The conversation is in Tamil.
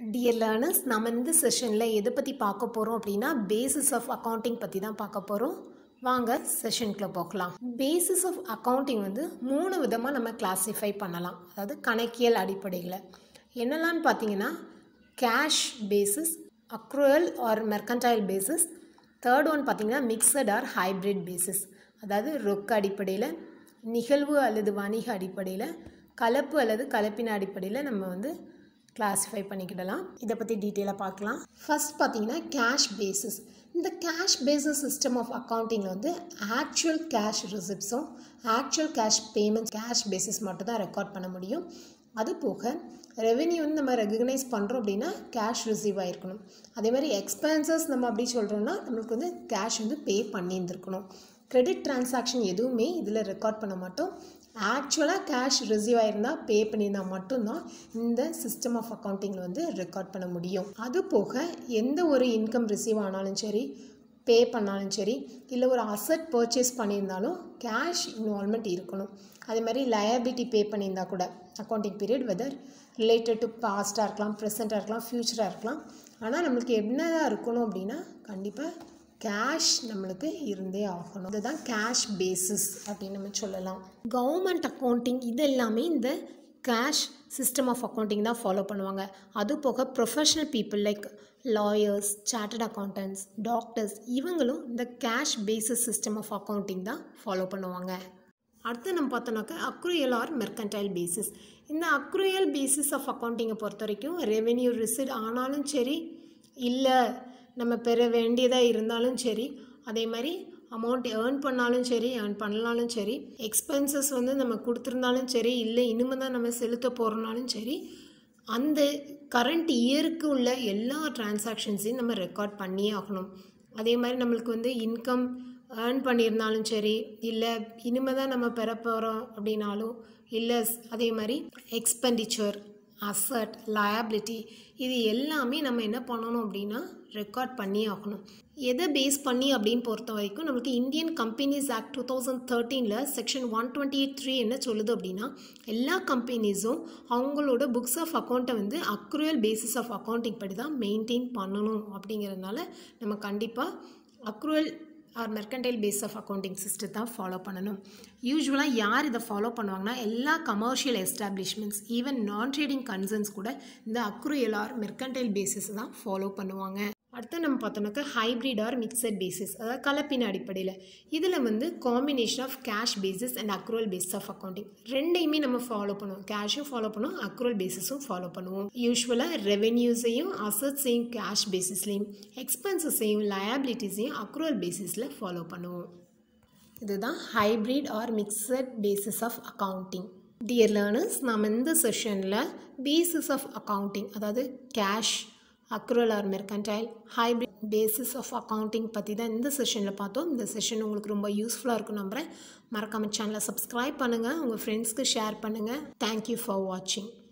டியர் லேர்னர்ஸ் நம்ம இந்த செஷனில் எதை பற்றி பார்க்க போகிறோம் அப்படின்னா பேசிஸ் ஆஃப் அக்கௌண்டிங் பற்றி தான் பார்க்க போகிறோம் வாங்க செஷனுக்குள்ளே போகலாம் பேசிஸ் ஆஃப் அக்கௌண்டிங் வந்து மூணு விதமாக நம்ம கிளாஸிஃபை பண்ணலாம் அதாவது கணக்கியல் அடிப்படையில் என்னெல்லாம்னு பார்த்தீங்கன்னா cash basis accrual or mercantile basis third one பார்த்தீங்கன்னா மிக்சட் ஆர் ஹைப்ரிட் பேசிஸ் அதாவது ரொக்க அடிப்படையில் நிகழ்வு அல்லது வணிக அடிப்படையில் கலப்பு அல்லது கலப்பின அடிப்படையில் நம்ம வந்து கிளாஸிஃபை பண்ணிக்கிடலாம் இதை பற்றி டீட்டெயிலாக பார்க்கலாம் ஃபர்ஸ்ட் பார்த்தீங்கன்னா கேஷ் பேசிஸ் இந்த கேஷ் பேசிஸ் சிஸ்டம் ஆஃப் அக்கௌண்டிங்கில் வந்து ஆக்சுவல் கேஷ் ரிசிப்ஸும் actual cash payments cash basis மட்டும் தான் ரெக்கார்ட் பண்ண முடியும் அது போக ரெவென்யூ வந்து நம்ம ரெகக்னைஸ் பண்ணுறோம் அப்படின்னா கேஷ் ரிசீவ் ஆகிருக்கணும் அதே மாதிரி எக்ஸ்பென்சஸ் நம்ம அப்படி சொல்கிறோம்னா நம்மளுக்கு வந்து கேஷ் வந்து பே பண்ணியிருந்துருக்கணும் கிரெடிட் டிரான்சாக்ஷன் எதுவுமே இதில் ரெக்கார்ட் பண்ண மாட்டோம் ஆக்சுவலாக கேஷ் ரிசீவ் ஆயிருந்தால் பே பண்ணியிருந்தால் மட்டும்தான் இந்த சிஸ்டம் ஆஃப் அக்கௌண்டிங்கில் வந்து ரெக்கார்ட் பண்ண முடியும் அது போக எந்த ஒரு இன்கம் ரிசீவ் ஆனாலும் சரி பே பண்ணாலும் சரி இல்லை ஒரு அசட் பர்ச்சேஸ் பண்ணியிருந்தாலும் கேஷ் இன்வால்மெண்ட் இருக்கணும் அதே மாதிரி லயபிலிட்டி பே பண்ணியிருந்தா கூட accounting period whether related to பாஸ்ட்டாக இருக்கலாம் ப்ரெசண்ட்டாக இருக்கலாம் ஃப்யூச்சராக இருக்கலாம் ஆனால் நம்மளுக்கு என்னதான் இருக்கணும் அப்படின்னா கண்டிப்பாக கேஷ் நம்மளுக்கு இருந்தே ஆகணும் இதுதான் கேஷ் பேசிஸ் அப்படின்னு நம்ம சொல்லலாம் கவர்மெண்ட் அக்கௌண்டிங் இது எல்லாமே இந்த கேஷ் சிஸ்டம் ஆஃப் அக்கௌண்டிங் தான் ஃபாலோ பண்ணுவாங்க அது போக professional people like lawyers chartered accountants doctors இவங்களும் இந்த cash basis system of accounting தான் ஃபாலோ பண்ணுவாங்க அடுத்து நம்ம பார்த்தோம்னாக்கா அக்ரூயல் ஆர் மெர்கன்டைல் பேசிஸ் இந்த அக்ரூயல் பேசிஸ் ஆஃப் அக்கௌண்டிங்கை பொறுத்த வரைக்கும் ரெவென்யூ ரிசிட் ஆனாலும் சரி இல்லை நம்ம பெற வேண்டியதாக இருந்தாலும் சரி அதே மாதிரி அமௌண்ட் ஏர்ன் பண்ணாலும் சரி ஏர்ன் பண்ணலாலும் சரி எக்ஸ்பென்சஸ் வந்து நம்ம கொடுத்துருந்தாலும் சரி இல்லை இனிமேல் தான் நம்ம செலுத்த போகிறனாலும் சரி அந்த கரண்ட் இயருக்கு உள்ள எல்லா டிரான்சாக்ஷன்ஸையும் நம்ம ரெக்கார்ட் பண்ணியே ஆகணும் அதே மாதிரி நம்மளுக்கு வந்து இன்கம் ஏர்ன் பண்ணியிருந்தாலும் சரி இல்லை இனிமேல் தான் நம்ம பெற போகிறோம் அப்படின்னாலும் இல்லை அதே மாதிரி எக்ஸ்பெண்டிச்சர் அசட் லயபிலிட்டி இது எல்லாமே நம்ம என்ன பண்ணணும் அப்படின்னா ரெக்கார்ட் பண்ணி ஆகணும் எதை பேஸ் பண்ணி அப்படின்னு பொறுத்த வரைக்கும் நம்மளுக்கு Indian companies act two thousand தேர்ட்டீனில் section one twenty eight three என்ன சொல்லுது அப்படின்னா எல்லா கம்பெனிஸும் அவங்களோட புக்ஸ் ஆஃப் அக்கௌண்ட்டை வந்து அக்ரூவல் பேசிஸ் ஆஃப் அக்கௌண்டிங் படி தான் மெயின்டைன் பண்ணணும் அப்படிங்கிறதுனால நம்ம கண்டிப்பாக accrual or mercantile base of accounting system தான் ஃபாலோ பண்ணணும் யூஸ்வலாக யார் இதை ஃபாலோ பண்ணுவாங்கன்னா எல்லா commercial establishments even non trading concerns கூட இந்த அக்ரூயல் ஆர் மெர்கன்டைல் பேசிஸ் தான் ஃபாலோ பண்ணுவாங்க அடுத்து நம்ம பார்த்தோம்னாக்கா ஹைப்ரிட் ஆர் மிக்சட் பேசிஸ் அதாவது கலப்பின அடிப்படையில் இதில் வந்து combination of cash basis and accrual base of accounting ரெண்டையுமே நம்ம ஃபாலோ பண்ணுவோம் கேஷும் ஃபாலோ பண்ணுவோம் அக்ரூவல் பேசிஸும் ஃபாலோ பண்ணுவோம் யூஸ்வலாக ரெவென்யூஸையும் அசட்ஸையும் கேஷ் பேசிஸ்லையும் எக்ஸ்பென்சஸையும் லயபிலிட்டிஸையும் அக்ரூவல் பேசிஸில் ஃபாலோ பண்ணுவோம் இதுதான் hybrid or mixed basis of accounting dear learners நாம் இந்த செஷனில் பேசிஸ் ஆஃப் அக்கௌண்டிங் அதாவது cash accrual or mercantile hybrid basis of accounting பற்றி தான் இந்த செஷனில் பார்த்தோம் இந்த செஷன் உங்களுக்கு ரொம்ப யூஸ்ஃபுல்லாக இருக்கும் நம்புகிறேன் மறக்காமல் சேனலை சப்ஸ்கிரைப் பண்ணுங்கள் உங்கள் ஃப்ரெண்ட்ஸ்க்கு ஷேர் பண்ணுங்கள் தேங்க்யூ ஃபார் வாட்சிங்